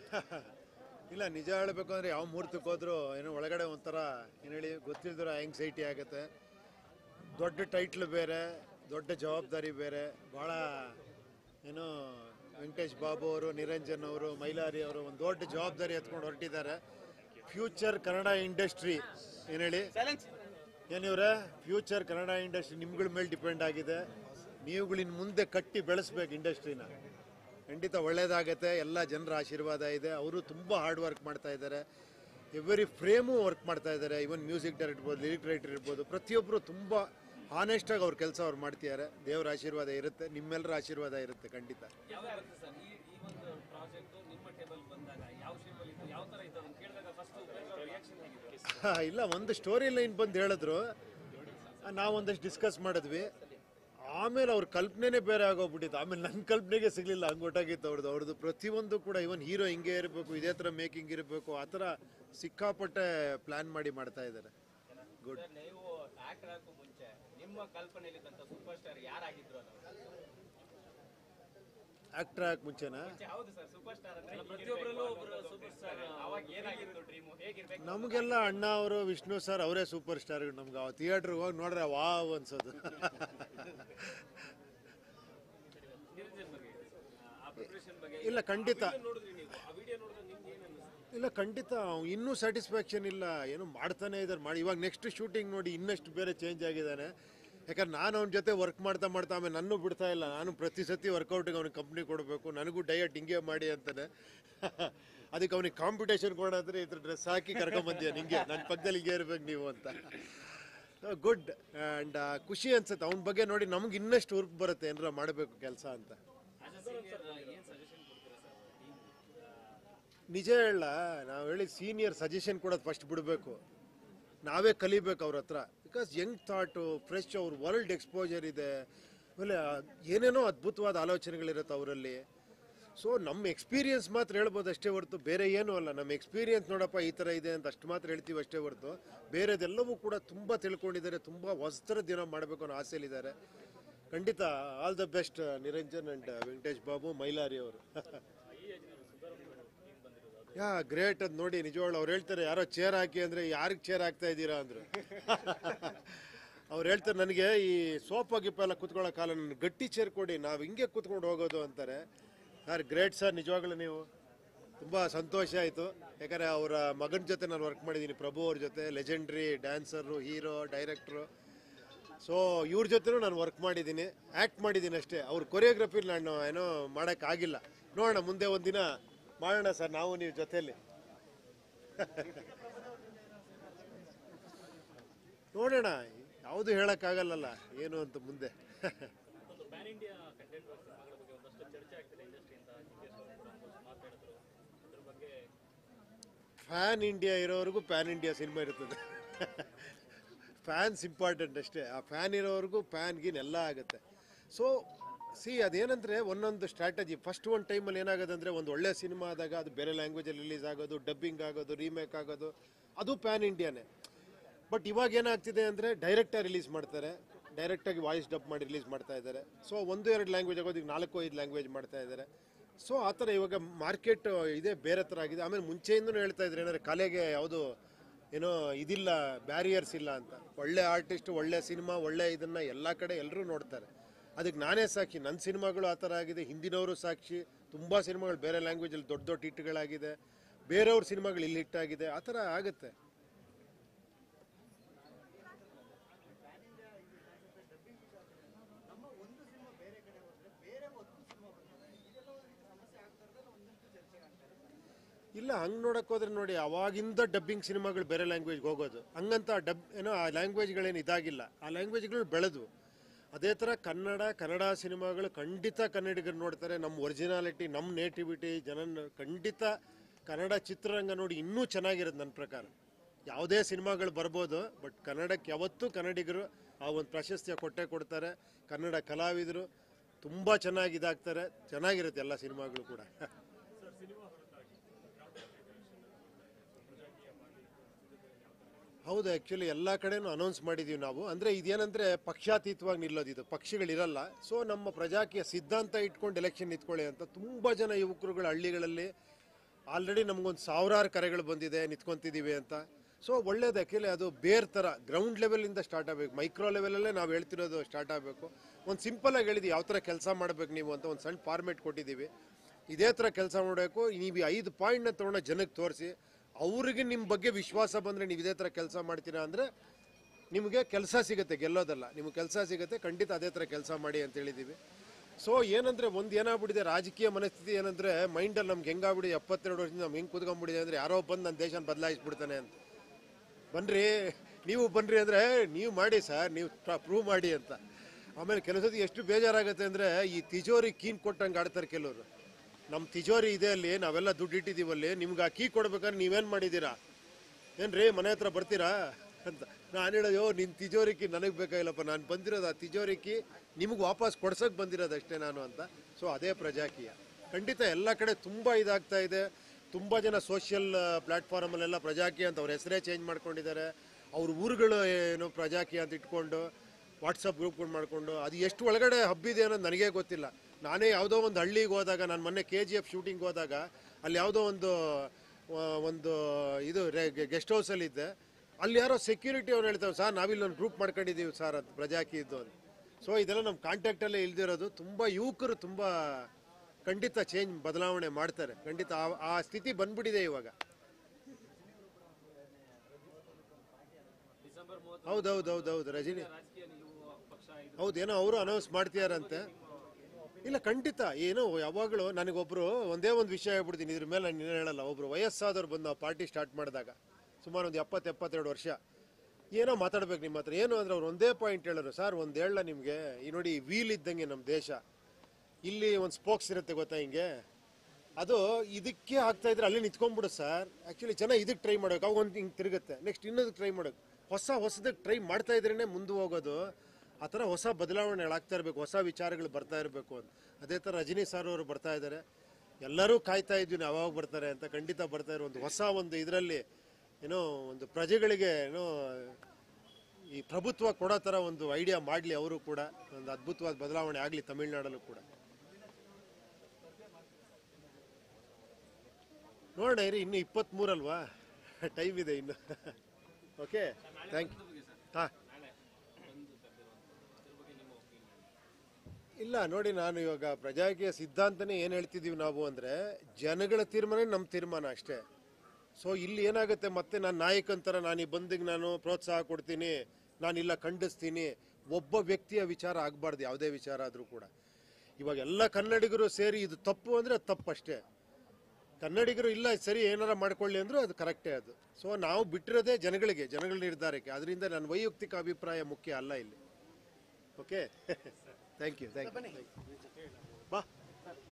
ಇಲ್ಲ ನಿಜ ಹೇಳಬೇಕು ಅಂದರೆ ಯಾವ ಮುಹೂರ್ತಕ್ಕೆ ಹೋದ್ರು ಏನೋ ಒಳಗಡೆ ಒಂಥರ ಏನು ಹೇಳಿ ಗೊತ್ತಿಲ್ದಿರೋ ಆಂಗ್ಸೈಟಿ ಆಗುತ್ತೆ ದೊಡ್ಡ ಟೈಟ್ಲ್ ಬೇರೆ ದೊಡ್ಡ ಜವಾಬ್ದಾರಿ ಬೇರೆ ಭಾಳ ಏನು ವೆಂಕಟೇಶ್ ಬಾಬು ಅವರು ನಿರಂಜನ್ ಅವರು ಮೈಲಾರಿ ಅವರು ಒಂದು ದೊಡ್ಡ ಜವಾಬ್ದಾರಿ ಎತ್ಕೊಂಡು ಹೊರಟಿದ್ದಾರೆ ಫ್ಯೂಚರ್ ಕನ್ನಡ ಇಂಡಸ್ಟ್ರಿ ಏನು ಹೇಳಿ ಏನಿವ್ರೆ ಫ್ಯೂಚರ್ ಕನ್ನಡ ಇಂಡಸ್ಟ್ರಿ ನಿಮ್ಗಳ ಮೇಲೆ ಡಿಪೆಂಡ್ ಆಗಿದೆ ನೀವುಗಳಿನ್ ಮುಂದೆ ಕಟ್ಟಿ ಬೆಳೆಸ್ಬೇಕು ಇಂಡಸ್ಟ್ರಿನ ಖಂಡಿತ ಒಳ್ಳೇದಾಗತ್ತೆ ಎಲ್ಲ ಜನರ ಆಶೀರ್ವಾದ ಇದೆ ಅವರು ತುಂಬ ಹಾರ್ಡ್ ವರ್ಕ್ ಮಾಡ್ತಾ ಇದ್ದಾರೆ ಎವ್ರಿ ಫ್ರೇಮು ವರ್ಕ್ ಮಾಡ್ತಾ ಇದ್ದಾರೆ ಇವನ್ ಮ್ಯೂಸಿಕ್ ಡೈರೆಕ್ಟರ್ ಇರ್ಬೋದು ಲಿರಿಕ್ ರೈಟರ್ ಇರ್ಬೋದು ಪ್ರತಿಯೊಬ್ಬರು ತುಂಬ ಹಾನೆಸ್ಟಾಗಿ ಅವ್ರ ಕೆಲಸ ಅವ್ರು ಮಾಡ್ತಿದ್ದಾರೆ ದೇವರ ಆಶೀರ್ವಾದ ಇರುತ್ತೆ ನಿಮ್ಮೆಲ್ಲರ ಆಶೀರ್ವಾದ ಇರುತ್ತೆ ಖಂಡಿತ ಯಾವ ಬರುತ್ತೆ ಸರ್ ಈ ಈ ಒಂದು ಪ್ರಾಜೆಕ್ಟ್ ನಿಮ್ಮ ಟೇಬಲ್ ಬಂದಾಗ ಯಾವ ಶೇಪಲ್ಲಿ ಇತ್ತು ಯಾವ ಥರ ಇತ್ತು ಅದನ್ನು ಕೇಳಿದಾಗ ಫಸ್ಟ್ ಉಪೇಂದ್ರ ರಿಯಾಕ್ಷನ್ ಹೇಗಿತ್ತು ಇಲ್ಲ ಒಂದು ಸ್ಟೋರಿ ಲೈನ್ ಬಂದು ಹೇಳಿದ್ರು ನಾವೊಂದಷ್ಟು ಡಿಸ್ಕಸ್ ಮಾಡಿದ್ವಿ ಆಮೇಲೆ ಅವ್ರ ಕಲ್ಪನೆನೇ ಬೇರೆ ಆಗೋಗ್ಬಿಟ್ಟಿತ್ತು ಆಮೇಲೆ ನನ್ನ ಕಲ್ಪನೆಗೆ ಸಿಗಲಿಲ್ಲ ಹಂಗೊಟ್ಟಾಗಿತ್ತು ಅವ್ರದ್ದು ಅವ್ರದ್ದು ಪ್ರತಿಯೊಂದು ಕೂಡ ಇವನ್ ಹೀರೋ ಹಿಂಗೆ ಇರಬೇಕು ಇದೇ ಥರ ಮೇಕಿಂಗ್ ಇರಬೇಕು ಆ ಥರ ಸಿಕ್ಕಾಪಟ್ಟೆ ಪ್ಲ್ಯಾನ್ ಮಾಡಿ ಮಾಡ್ತಾ ಇದ್ದಾರೆ ಗುಡ್ ನೀವು ಆಕ್ಟರ್ ಆಗಕ್ಕೂ ಮುಂಚೆ ನಿಮ್ಮ ಕಲ್ಪನೆಯಲ್ಲಿದ್ದಂತ ಸೂಪರ್ ಸ್ಟಾರ್ ಯಾರಾಗಿದ್ರು ಅದು ಆ್ಯಕ್ಟ್ರ್ ಆಗಿ ಮುಂಚೆನಾ ಹೌದು ಸರ್ ಸೂಪರ್ ಸ್ಟಾರ್ ಅಂದ್ರೆ ಪ್ರತಿಯೊಬ್ಬರಲ್ಲೂ ಒಬ್ಬರು ಸೂಪರ್ ಸ್ಟಾರ್ ಅವಾಗ ಏನಾಗಿತ್ತು ಡ್ರೀಮು ಹೇಗಿರ್ಬೇಕು ನಮಗೆಲ್ಲ ಅಣ್ಣ ಅವರು ವಿಷ್ಣು ಸರ್ ಅವರೇ ಸೂಪರ್ ಸ್ಟಾರ್ಗಳು ನಮ್ಗೆ ಆ ಥಿಯೇಟ್ರಿಗೆ ಹೋಗಿ ನೋಡ್ರೆ ವಾವ್ ಅನ್ಸೋದು ನಿರಂಜನ್ ಬಗ್ಗೆ ಆ ಪ್ರಿಪ್ರೇಷನ್ ಬಗ್ಗೆ ಇಲ್ಲ ಖಂಡಿತ ನೋಡಿದ್ರಿ ನೀವು ಆ ವಿಡಿಯೋ ನೋಡಿದ್ರೆ ನಿಮ್ಗೆ ಏನು ಅನ್ನಿಸ್ತು ಇಲ್ಲ ಖಂಡಿತ ಅವ್ನು ಇನ್ನೂ ಸ್ಯಾಟಿಸ್ಫ್ಯಾಕ್ಷನ್ ಇಲ್ಲ ಏನು ಮಾಡ್ತಾನೆ ಇದ್ದಾರೆ ಮಾಡಿ ಇವಾಗ ನೆಕ್ಸ್ಟ್ ಶೂಟಿಂಗ್ ನೋಡಿ ಇನ್ನಷ್ಟು ಬೇರೆ ಚೇಂಜ್ ಆಗಿದ್ದಾನೆ ಯಾಕಂದ್ರೆ ನಾನು ಅವನ ಜೊತೆ ವರ್ಕ್ ಮಾಡ್ತಾ ಮಾಡ್ತಾ ಆಮೇಲೆ ನನ್ನೂ ಬಿಡ್ತಾ ಇಲ್ಲ ನಾನು ಪ್ರತಿ ಸತಿ ವರ್ಕೌಟಿಗೆ ಅವ್ನಿಗೆ ಕಂಪ್ನಿ ಕೊಡಬೇಕು ನನಗೂ ಡಯಟ್ ಹಿಂಗೆ ಮಾಡಿ ಅಂತಾನೆ ಅದಕ್ಕೆ ಅವ್ನಿಗೆ ಕಾಂಪಿಟೇಷನ್ ಕೊಡೋದ್ರೆ ಇದ್ರ ಡ್ರೆಸ್ ಹಾಕಿ ಕರ್ಕೊಂಬಂದ್ಯಾ ನಿಂಗೆ ನನ್ನ ಪಕ್ಕದಲ್ಲಿ ಹಿಂಗೆ ಇರ್ಬೇಕು ನೀವು ಅಂತ ಗುಡ್ ಆ್ಯಂಡ್ ಖುಷಿ ಅನ್ಸುತ್ತೆ ಅವನ ಬಗ್ಗೆ ನೋಡಿ ನಮ್ಗೆ ಇನ್ನಷ್ಟು ಹುರ್ಕ್ ಬರುತ್ತೆ ಏನಾರ ಮಾಡಬೇಕು ಕೆಲಸ ಅಂತ ಆಸ್ ಅ ಸೀನಿಯರ್ ಏನು ಸಜೆಷನ್ ಕೊಡ್ತೀರಾ ಸರ್ ನಿಜ ಹೇಳ ನಾವು ಹೇಳಿ ಸೀನಿಯರ್ ಸಜೆಷನ್ ಕೊಡೋದು ಫಸ್ಟ್ ಬಿಡಬೇಕು ನಾವೇ ಕಲಿಬೇಕು ಅವ್ರ ಹತ್ರ ಬಿಕಾಸ್ ಯಂಗ್ ಥಾಟು ಫ್ರೆಶ್ ಅವ್ರ ವರ್ಲ್ಡ್ ಎಕ್ಸ್ಪೋಜರ್ ಇದೆ ಆಮೇಲೆ ಆ, ಏನೇನೋ ಅದ್ಭುತವಾದ ಆಲೋಚನೆಗಳಿರುತ್ತೆ ಅವರಲ್ಲಿ ಸೊ ನಮ್ಮ ಎಕ್ಸ್ಪೀರಿಯನ್ಸ್ ಮಾತ್ರ ಹೇಳ್ಬೋದು ಅಷ್ಟೇ ಹೊರತು ಬೇರೆ ಏನೂ ಅಲ್ಲ ನಮ್ಮ ಎಕ್ಸ್ಪೀರಿಯನ್ಸ್ ನೋಡಪ್ಪ ಈ ಥರ ಇದೆ ಅಂತ ಅಷ್ಟು ಮಾತ್ರ ಹೇಳ್ತೀವಿ ಅಷ್ಟೇ ಹೊರತು ಬೇರೆದೆಲ್ಲವೂ ಕೂಡ ತುಂಬ ತಿಳ್ಕೊಂಡಿದ್ದಾರೆ ತುಂಬ ಹೊಸತರ ದಿನ ಮಾಡಬೇಕು ಅನ್ನೋ ಆಸೆಯಲ್ಲಿದ್ದಾರೆ ಖಂಡಿತ all the best Niranjan and Venkatesh Babu Mailari ಅವರು ಯಾ ಗ್ರೇಟ್ ಅದು ನೋಡಿ ನಿಜವಾಗ್ಲು ಅವ್ರು ಹೇಳ್ತಾರೆ ಯಾರೋ ಚೇರ್ ಹಾಕಿ ಅಂದರೆ ಯಾರಿಗೆ ಚೇರ್ ಹಾಕ್ತಾ ಇದ್ದೀರಾ ಅಂದರು ಅವ್ರು ಹೇಳ್ತಾರೆ ನನಗೆ ಈ ಸೋಫಾ ಗಿಪ್ಪ ಎಲ್ಲ ಕುತ್ಕೊಳ್ಳೋ ಕಾಲ ನನ್ನ ಗಟ್ಟಿ ಚೇರ್ ಕೊಡಿ ನಾವು ಹಿಂಗೆ ಕುತ್ಕೊಂಡು ಹೋಗೋದು ಅಂತಾರೆ ಸರ್ ಗ್ರೇಟ್ ಸರ್ ನಿಜವಾಗ್ಲೂ ನೀವು ತುಂಬ ಸಂತೋಷ ಆಯಿತು ಯಾಕಂದರೆ ಅವರ ಮಗನ ಜೊತೆ ನಾನು ವರ್ಕ್ ಮಾಡಿದ್ದೀನಿ ಪ್ರಭು ಅವ್ರ ಜೊತೆ legendary dancer hero director so ಇವ್ರ ಜೊತೆನೂ ನಾನು ವರ್ಕ್ ಮಾಡಿದ್ದೀನಿ ಆ್ಯಕ್ಟ್ ಮಾಡಿದ್ದೀನಿ ಅಷ್ಟೇ ಅವ್ರ ಕೊರಿಯೋಗ್ರಫಿ ನಾನು ಏನೋ ಮಾಡೋಕ್ಕಾಗಿಲ್ಲ ನೋಡೋಣ ಮುಂದೆ ಒಂದಿನ ಮಾಡೋಣ ಸರ್ ನಾವು ನೀವು ಜೊತೆಯಲ್ಲಿ ನೋಡೋಣ ಯಾವುದು ಹೇಳೋಕ್ಕಾಗಲ್ಲಲ್ಲ ಏನು ಅಂತ ಮುಂದೆ ಒಂದು ಪ್ಯಾನ್ ಇಂಡಿಯಾ ಕಂಟೆಂಟ್ ಸಿನಿಮಾಗಳ ಬಗ್ಗೆ ಒಂದಷ್ಟು ಚರ್ಚೆ ಆಗ್ತಿದೆ ಇಂಡಸ್ಟ್ರಿ ಅಂತ ಜಿ ಕೆ ಅವರು ಕೂಡ ಒಂದಷ್ಟು ಮಾತಾಡಿದ್ರು ಅದ್ರ ಬಗ್ಗೆ ಫ್ಯಾನ್ ಇಂಡಿಯಾ ಇರೋವರೆಗೂ ಪ್ಯಾನ್ ಇಂಡಿಯಾ ಸಿನಿಮಾ ಇರ್ತದೆ ಫ್ಯಾನ್ಸ್ ಇಂಪಾರ್ಟೆಂಟ್ ಅಷ್ಟೇ ಆ ಫ್ಯಾನ್ ಇರೋವರೆಗೂ ಫ್ಯಾನ್ ಗೀನ್ ಎಲ್ಲ ಆಗುತ್ತೆ ಸೊ ಸಿ ಅದೇನಂದರೆ ಒಂದೊಂದು ಸ್ಟ್ರಾಟಜಿ ಫಸ್ಟ್ ಒಂದು ಟೈಮಲ್ಲಿ ಏನಾಗೋದಂದರೆ ಒಂದು ಒಳ್ಳೆ ಸಿನಿಮಾ ಆದಾಗ ಅದು ಬೇರೆ ಲ್ಯಾಂಗ್ವೇಜಲ್ಲಿ ರಿಲೀಸ್ ಆಗೋದು ಡಬ್ಬಿಂಗ್ ಆಗೋದು ರೀಮೇಕ್ ಆಗೋದು ಅದು ಪ್ಯಾನ್ ಇಂಡಿಯಾನೇ ಬಟ್ ಇವಾಗ ಏನಾಗ್ತಿದೆ ಅಂದರೆ ಡೈರೆಕ್ಟಾಗಿ ರಿಲೀಸ್ ಮಾಡ್ತಾರೆ ಡೈರೆಕ್ಟಾಗಿ ವಾಯ್ಸ್ ಡಬ್ ಮಾಡಿ ರಿಲೀಸ್ ಮಾಡ್ತಾ ಇದ್ದಾರೆ ಸೊ ಒಂದು ಎರಡು ಲ್ಯಾಂಗ್ವೇಜ್ ಆಗೋದು ಈಗ ನಾಲ್ಕು ಐದು ಲ್ಯಾಂಗ್ವೇಜ್ ಮಾಡ್ತಾ ಇದ್ದಾರೆ ಸೊ ಆ ಥರ ಇವಾಗ ಮಾರ್ಕೆಟ್ ಇದೇ ಬೇರೆ ಥರ ಆಗಿದೆ ಆಮೇಲೆ ಮುಂಚೆಯಿಂದನೂ ಹೇಳ್ತಾ ಇದ್ರು ಏನಾದ್ರೆ ಕಲೆಗೆ ಯಾವುದು ಏನೋ ಇದಿಲ್ಲ ಬ್ಯಾರಿಯರ್ಸ್ ಇಲ್ಲ ಅಂತ ಒಳ್ಳೆ ಆರ್ಟಿಸ್ಟ್ ಒಳ್ಳೆ ಸಿನಿಮಾ ಒಳ್ಳೆ ಇದನ್ನು ಎಲ್ಲ ಕಡೆ ಎಲ್ಲರೂ ನೋಡ್ತಾರೆ ಅದಕ್ಕೆ ನಾನೇ ಸಾಕ್ಷಿ ನನ್ನ ಸಿನಿಮಾಗಳು ಆ ಥರ ಆಗಿದೆ ಹಿಂದಿನವರು ಸಾಕ್ಷಿ ತುಂಬ ಸಿನಿಮಾಗಳು ಬೇರೆ ಲ್ಯಾಂಗ್ವೇಜಲ್ಲಿ ದೊಡ್ಡ ದೊಡ್ಡ ಹಿಟ್ಗಳಾಗಿದೆ ಬೇರೆಯವ್ರ ಸಿನಿಮಾಗಳು ಇಲ್ಲಿ ಹಿಟ್ಟಾಗಿದೆ ಆ ಥರ ಆಗುತ್ತೆ ಇಲ್ಲ ಹಂಗೆ ನೋಡಕ್ ಹೋದ್ರೆ ನೋಡಿ ಅವಾಗಿಂದ ಡಬ್ಬಿಂಗ್ ಸಿನಿಮಾಗಳು ಬೇರೆ ಲ್ಯಾಂಗ್ವೇಜ್ಗೆ ಹೋಗೋದು ಹಂಗಂತ ಡಬ್ ಏನೋ ಆ ಲ್ಯಾಂಗ್ವೇಜ್ಗಳೇನು ಇದಾಗಿಲ್ಲ ಆ ಲ್ಯಾಂಗ್ವೇಜ್ಗಳು ಬೆಳೆದು ಅದೇ ಥರ ಕನ್ನಡ ಕನ್ನಡ ಸಿನಿಮಾಗಳು ಖಂಡಿತ ಕನ್ನಡಿಗರು ನೋಡ್ತಾರೆ ನಮ್ಮ ಒರಿಜಿನಾಲಿಟಿ ನಮ್ಮ ನೇಟಿವಿಟಿ ಜನ ಖಂಡಿತ ಕನ್ನಡ ಚಿತ್ರರಂಗ ನೋಡಿ ಇನ್ನೂ ಚೆನ್ನಾಗಿರೋದು ನನ್ನ ಪ್ರಕಾರ ಯಾವುದೇ ಸಿನಿಮಾಗಳು ಬರ್ಬೋದು ಬಟ್ ಕನ್ನಡಕ್ಕೆ ಯಾವತ್ತೂ ಕನ್ನಡಿಗರು ಆ ಒಂದು ಪ್ರಶಸ್ತಿಯ ಕೊಟ್ಟೆ ಕೊಡ್ತಾರೆ ಕನ್ನಡ ಕಲಾವಿದರು ತುಂಬ ಚೆನ್ನಾಗಿ ಇದಾಗ್ತಾರೆ ಚೆನ್ನಾಗಿರುತ್ತೆ ಎಲ್ಲ ಸಿನಿಮಾಗಳು ಕೂಡ ಹೌದು ಆ್ಯಕ್ಚುಲಿ ಎಲ್ಲ ಕಡೆನೂ ಅನೌನ್ಸ್ ಮಾಡಿದ್ದೀವಿ ನಾವು ಅಂದರೆ ಇದೇನಂದರೆ ಪಕ್ಷಾತೀತವಾಗಿ ನಿಲ್ಲೋದು ಇದು ಪಕ್ಷಗಳಿರಲ್ಲ ಸೊ ನಮ್ಮ ಪ್ರಜಾಕೀಯ ಸಿದ್ಧಾಂತ ಇಟ್ಕೊಂಡು ಎಲೆಕ್ಷನ್ ನಿಂತ್ಕೊಳ್ಳಿ ಅಂತ ತುಂಬ ಜನ ಯುವಕರುಗಳು ಹಳ್ಳಿಗಳಲ್ಲಿ ಆಲ್ರೆಡಿ ನಮಗೊಂದು ಸಾವಿರಾರು ಕರೆಗಳು ಬಂದಿದೆ ನಿಂತ್ಕೊಂತಿದ್ದೀವಿ ಅಂತ ಸೊ ಒಳ್ಳೇದು ಯಾಕೆಂದರೆ ಅದು ಬೇರ್ ಥರ ಗ್ರೌಂಡ್ ಲೆವೆಲಿಂದ ಸ್ಟಾರ್ಟ್ ಆಗಬೇಕು ಮೈಕ್ರೋ ಲೆವೆಲಲ್ಲೇ ನಾವು ಹೇಳ್ತಿರೋದು ಸ್ಟಾರ್ಟ್ ಆಗಬೇಕು ಒಂದು ಸಿಂಪಲಾಗಿ ಹೇಳಿದ್ವಿ ಯಾವ ಥರ ಕೆಲಸ ಮಾಡಬೇಕು ನೀವು ಅಂತ ಒಂದು ಸಣ್ಣ ಫಾರ್ಮೇಟ್ ಕೊಟ್ಟಿದ್ದೀವಿ ಇದೇ ಥರ ಕೆಲಸ ಮಾಡಬೇಕು ನೀವು ಈ ಐದು ಪಾಯಿಂಟ್ನ ತೊಗೊಂಡು ಜನಕ್ಕೆ ತೋರಿಸಿ ಅವ್ರಿಗೆ ನಿಮ್ಮ ಬಗ್ಗೆ ವಿಶ್ವಾಸ ಬಂದರೆ ನೀವು ಇದೇ ಥರ ಕೆಲಸ ಮಾಡ್ತೀರಾ ಅಂದರೆ ನಿಮಗೆ ಕೆಲಸ ಸಿಗುತ್ತೆ ಗೆಲ್ಲೋದಲ್ಲ ನಿಮಗೆ ಕೆಲಸ ಸಿಗುತ್ತೆ ಖಂಡಿತ ಅದೇ ಥರ ಕೆಲಸ ಮಾಡಿ ಅಂತ ಹೇಳಿದ್ದೀವಿ ಸೊ ಏನಂದ್ರೆ ಒಂದು ಏನಾಗ್ಬಿಟ್ಟಿದೆ ರಾಜಕೀಯ ಮನಸ್ಥಿತಿ ಏನಂದ್ರೆ ಮೈಂಡಲ್ಲಿ ನಮ್ಗೆ ಹೆಂಗಾಗ್ಬಿಡಿ ಎಪ್ಪತ್ತೆರಡು ವರ್ಷದಿಂದ ನಮ್ಗೆ ಹೆಂಗೆ ಕುತ್ಕೊಂಡ್ಬಿಟ್ಟಿದೆ ಅಂದರೆ ಯಾರೋ ಬಂದು ನನ್ನ ದೇಶನ ಬದಲಾಯಿಸ್ಬಿಡ್ತಾನೆ ಅಂತ ಬನ್ರಿ ನೀವು ಬನ್ರಿ ಅಂದರೆ ನೀವು ಮಾಡಿ ಸರ್ ನೀವು ಪ್ರೂವ್ ಮಾಡಿ ಅಂತ ಆಮೇಲೆ ಕೆಲವು ಸತಿ ಎಷ್ಟು ಬೇಜಾರಾಗುತ್ತೆ ಅಂದರೆ ಈ ತಿಜೋರಿ ಕೀನ್ ಕೊಟ್ಟಂಗೆ ಆಡ್ತಾರೆ ಕೆಲವರು ನಮ್ಮ ತಿಜೋರಿ ಇದೆ ಅಲ್ಲಿ ನಾವೆಲ್ಲ ದುಡ್ಡು ಇಟ್ಟಿದ್ದೀವಲ್ಲಿ ನಿಮ್ಗೆ ಆ ಕೀ ಕೊಡ್ಬೇಕಾದ್ರೆ ನೀವೇನು ಮಾಡಿದ್ದೀರಾ ಏನ್ರಿ ಮನೆ ಹತ್ರ ಬರ್ತೀರಾ ಅಂತ ನಾನು ಹೇಳೋದು ನಿನ್ನ ತಿಜೋರಿಕಿ ನನಗೆ ಬೇಕಾಗಿಲ್ಲಪ್ಪ ನಾನು ಬಂದಿರೋದು ಆ ತಿಜೋರಿಕಿ ನಿಮ್ಗೆ ವಾಪಸ್ ಕೊಡ್ಸೋಕೆ ಬಂದಿರೋದು ಅಷ್ಟೇ ನಾನು ಅಂತ ಸೊ ಅದೇ ಪ್ರಜಾಕೀಯ ಖಂಡಿತ ಎಲ್ಲ ಕಡೆ ತುಂಬ ಇದಾಗ್ತಾ ಇದೆ ತುಂಬ ಜನ ಸೋಷಿಯಲ್ ಪ್ಲ್ಯಾಟ್ಫಾರ್ಮಲ್ಲೆಲ್ಲ ಪ್ರಜಾಕೀಯ ಅಂತ ಅವ್ರ ಹೆಸರೇ ಚೇಂಜ್ ಮಾಡ್ಕೊಂಡಿದ್ದಾರೆ ಅವ್ರ ಊರುಗಳು ಏನು ಪ್ರಜಾಕೀಯ ಅಂತ ಇಟ್ಕೊಂಡು ವಾಟ್ಸಪ್ ಗ್ರೂಪ್ಗಳು ಮಾಡಿಕೊಂಡು ಅದು ಎಷ್ಟು ಒಳಗಡೆ ಹಬ್ಬಿದೆ ಅನ್ನೋದು ನನಗೇ ಗೊತ್ತಿಲ್ಲ ನಾನೇ ಯಾವುದೋ ಒಂದು ಹಳ್ಳಿಗೆ ಹೋದಾಗ ನಾನು ಮೊನ್ನೆ ಕೆ ಜಿ ಎಫ್ ಶೂಟಿಂಗ್ ಹೋದಾಗ ಅಲ್ಲಿ ಯಾವುದೋ ಒಂದು ಆ, ಒಂದು ಇದು ಗೆಸ್ಟ್ ಹೌಸಲ್ಲಿ ಇದ್ದೆ ಅಲ್ಲಿ ಯಾರೋ ಸೆಕ್ಯೂರಿಟಿ ಅವ್ರು ಹೇಳ್ತಾರೆ ಸರ್ ನಾವಿಲ್ಲಿ ಒಂದು ಗ್ರೂಪ್ ಮಾಡ್ಕೊಂಡಿದ್ದೀವಿ ಸರ್ ಅದು ಪ್ರಜಾಕಿ ಇದ್ದು ಅಂತ ಸೊ ಇದೆಲ್ಲ ನಮ್ಮ ಕಾಂಟ್ಯಾಕ್ಟಲ್ಲೇ ಇಲ್ದಿರೋದು ತುಂಬ ಯುವಕರು ತುಂಬ ಖಂಡಿತ ಚೇಂಜ್ ಬದಲಾವಣೆ ಮಾಡ್ತಾರೆ ಖಂಡಿತ ಆ- ಆ ಸ್ಥಿತಿ ಬಂದ್ಬಿಟ್ಟಿದೆ ಇವಾಗ ಡಿಸೆಂಬರ್ ಮೂವತ್ತು ಹೌದೌದು ಹೌದೌದು ರಜನಿ ರಾಜಕೀಯ ನಿಲುವು ಪಕ್ಷ ಇದು ಹೌದೇನೋ ಅವರು ಅನೌನ್ಸ್ ಮಾಡ್ತಿದಾರಂತೆ ಇಲ್ಲ ಖಂಡಿತ ಏನೋ ಯಾವಾಗಲೂ ನನಗೊಬ್ರು ಒಂದೇ ಒಂದು ವಿಷಯ ಹೇಳ್ಬಿಡ್ತೀನಿ ಇದ್ರ ಮೇಲೆ ನಾನು ಏನು ಹೇಳಲ್ಲ ಒಬ್ರು ವಯಸ್ಸಾದವ್ರು ಬಂದು ನಾವು ಪಾರ್ಟಿ ಸ್ಟಾರ್ಟ್ ಮಾಡಿದಾಗ ಸುಮಾರು ಒಂದು ಎಪ್ಪತ್ತು ಎಪ್ಪತ್ತೆರಡು ವರ್ಷ ಏನೋ ಮಾತಾಡ್ಬೇಕು ನಿಮ್ಮ ಹತ್ರ ಏನು ಅಂದ್ರೆ ಅವ್ರು ಒಂದೇ ಪಾಯಿಂಟ್ ಹೇಳೋರು ಸರ್ ಒಂದು ಹೇಳ ನಿಮಗೆ ಈ ನೋಡಿ ವೀಲ್ ಇದ್ದಂಗೆ ನಮ್ಮ ದೇಶ ಇಲ್ಲಿ ಒಂದು ಸ್ಪೋಕ್ಸ್ ಇರುತ್ತೆ ಗೊತ್ತಾ ಹಿಂಗೆ ಅದು ಇದಕ್ಕೆ ಆಗ್ತಾ ಇದ್ರೆ ಅಲ್ಲಿ ನಿಂತ್ಕೊಂಡ್ಬಿಡು ಸರ್ ಆ್ಯಕ್ಚುಲಿ ಜನ ಇದಕ್ಕೆ ಟ್ರೈ ಮಾಡೋಕೆ ಅವಾಗ ಒಂದು ಹಿಂಗೆ ತಿರುಗುತ್ತೆ ನೆಕ್ಸ್ಟ್ ಇನ್ನೊಂದಕ್ಕೆ ಟ್ರೈ ಮಾಡೋಕೆ ಹೊಸ ಹೊಸದಕ್ಕೆ ಟ್ರೈ ಮಾಡ್ತಾ ಇದ್ರೇ ಮುಂದೆ ಹೋಗೋದು ಆ ಥರ ಹೊಸ ಬದಲಾವಣೆಗಳಾಗ್ತಾ ಇರಬೇಕು ಹೊಸ ವಿಚಾರಗಳು ಬರ್ತಾ ಇರಬೇಕು ಅಂತ ಅದೇ ಥರ ರಜನಿ ಸರ್ ಅವರು ಬರ್ತಾ ಇದ್ದಾರೆ ಎಲ್ಲರೂ ಕಾಯ್ತಾ ಇದ್ವಿ ನಾವು ಯಾವಾಗ ಬರ್ತಾರೆ ಅಂತ ಖಂಡಿತ ಬರ್ತಾ ಇರೋ ಒಂದು ಹೊಸ ಒಂದು ಇದರಲ್ಲಿ ಏನೋ ಒಂದು ಪ್ರಜೆಗಳಿಗೆ ಏನೋ ಈ ಪ್ರಭುತ್ವ ಕೊಡೋ ಥರ ಒಂದು ಐಡಿಯಾ ಮಾಡಲಿ ಅವರು ಕೂಡ ಒಂದು ಅದ್ಭುತವಾದ ಬದಲಾವಣೆ ಆಗಲಿ ತಮಿಳ್ನಾಡಲ್ಲೂ ಕೂಡ ನೋಡೋಣ ಇರಿ ಇನ್ನು ಇಪ್ಪತ್ತ್ಮೂರಲ್ವಾ ಟೈಮ್ ಇದೆ ಇನ್ನು ಓಕೆ ಥ್ಯಾಂಕ್ ಯು ಹಾಂ ಇಲ್ಲ ನೋಡಿ ನಾನು ಇವಾಗ ಪ್ರಜಾಕೀಯ ಸಿದ್ಧಾಂತನೇ ಏನು ಹೇಳ್ತಿದ್ದೀವಿ ನಾವು ಅಂದರೆ ಜನಗಳ ತೀರ್ಮಾನ ನಮ್ಮ ತೀರ್ಮಾನ ಅಷ್ಟೇ ಸೊ ಇಲ್ಲಿ ಏನಾಗುತ್ತೆ ಮತ್ತೆ ನಾನು ನಾಯಕಂತರ ನಾನು ಈ ಬಂದಿಗೆ ನಾನು ಪ್ರೋತ್ಸಾಹ ಕೊಡ್ತೀನಿ ನಾನಿಲ್ಲ ಖಂಡಿಸ್ತೀನಿ ಒಬ್ಬ ವ್ಯಕ್ತಿಯ ವಿಚಾರ ಆಗಬಾರ್ದು ಯಾವುದೇ ವಿಚಾರ ಆದರೂ ಕೂಡ ಇವಾಗ ಎಲ್ಲ ಕನ್ನಡಿಗರು ಸೇರಿ ಇದು ತಪ್ಪು ಅಂದರೆ ಅದು ತಪ್ಪು ಅಷ್ಟೇ ಕನ್ನಡಿಗರು ಇಲ್ಲ ಸರಿ ಏನಾರ ಮಾಡ್ಕೊಳ್ಳಿ ಅಂದರೂ ಅದು ಕರೆಕ್ಟೇ ಅದು ಸೊ ನಾವು ಬಿಟ್ಟಿರೋದೇ ಜನಗಳಿಗೆ ಜನಗಳ ನಿರ್ಧಾರಕ್ಕೆ ಅದರಿಂದ ನನ್ನ ವೈಯಕ್ತಿಕ ಅಭಿಪ್ರಾಯ ಮುಖ್ಯ ಅಲ್ಲ ಇಲ್ಲಿ okay thank you thank you ಬಾ